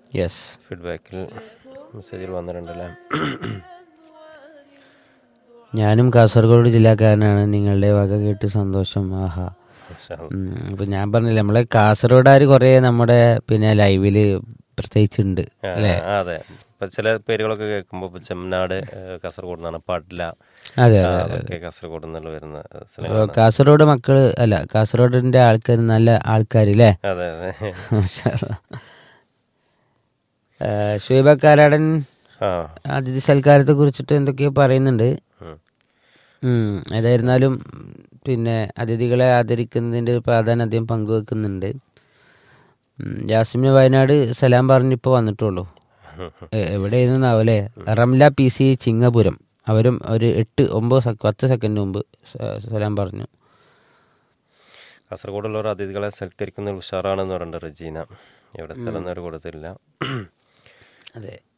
Yes ഫീഡ്ബാക്കിൽ മെസ്സേജിൽ വന്നിട്ടുണ്ടല്ലേ ഞാനും കാസർഗോഡ് ജില്ലക്കാരനാണ് നിങ്ങളുടെ വക കേട്ട് സന്തോഷം ആഹാ മാഷാ അല്ലാ. ഉം, ഇപ്പൊ ഞാൻ പറഞ്ഞില്ലേ നമ്മളെ കാസർഗോഡുകാർ കുറേ നമ്മുടെ പിന്നെ ലൈവില് പ്രത്യേകിച്ചുണ്ട് ആ, അല്ലേ ആ, അതെ ഇപ്പൊ ചില പേരുകളൊക്കെ കേൾക്കുമ്പോൾ ഇപ്പൊ ചെമ്മനാട് ഏഹ്, കാസർഗോഡ് നിന്നാണ് പാട്ടില്ല അതെ ആ, അതെ അതൊക്കെ കാസർഗോഡ് നിന്നുള്ള വരുന്ന അപ്പൊ സ്ഥലങ്ങളാണ് കാസർഗോഡ് മക്കള് അല്ല കാസർഗോഡിന്റെ ആൾക്കാർ നല്ല ആൾക്കാരില്ലേ അതെ അതെ ഷുഹൈബ കാരാടൻ ആ അതിഥി സൽക്കാരത്തെ കുറിച്ചിട്ട് എന്തൊക്കെയോ പറയുന്നുണ്ട് ഉം. ഉം, ഏതായിരുന്നാലും പിന്നെ അതിഥികളെ ആദരിക്കുന്നതിന്റെ ഒരു പ്രാധാന്യം അദ്ദേഹം പങ്കുവെക്കുന്നുണ്ട് ഉം, ജാസ്മിന് വയനാട് സലാം പറഞ്ഞിപ്പോൾ വന്നിട്ടുള്ളൂ എ- എവിടെയായിരുന്നു അല്ലേ റംല പി സി ചിങ്ങപുരം അവരും ഒരു എട്ട് ഒമ്പത് സെ- പത്ത് സെക്കൻഡ് മുമ്പ് സ- സലാം പറഞ്ഞു കാസർഗോഡുള്ളവർ അതിഥികളെ സൽക്കരിക്കുന്ന ഉഷാറാണെന്ന് പറയുന്നുണ്ട് റജീന എവിടെ സ്ഥലം എന്നവർ കൊടുത്തില്ല അതെ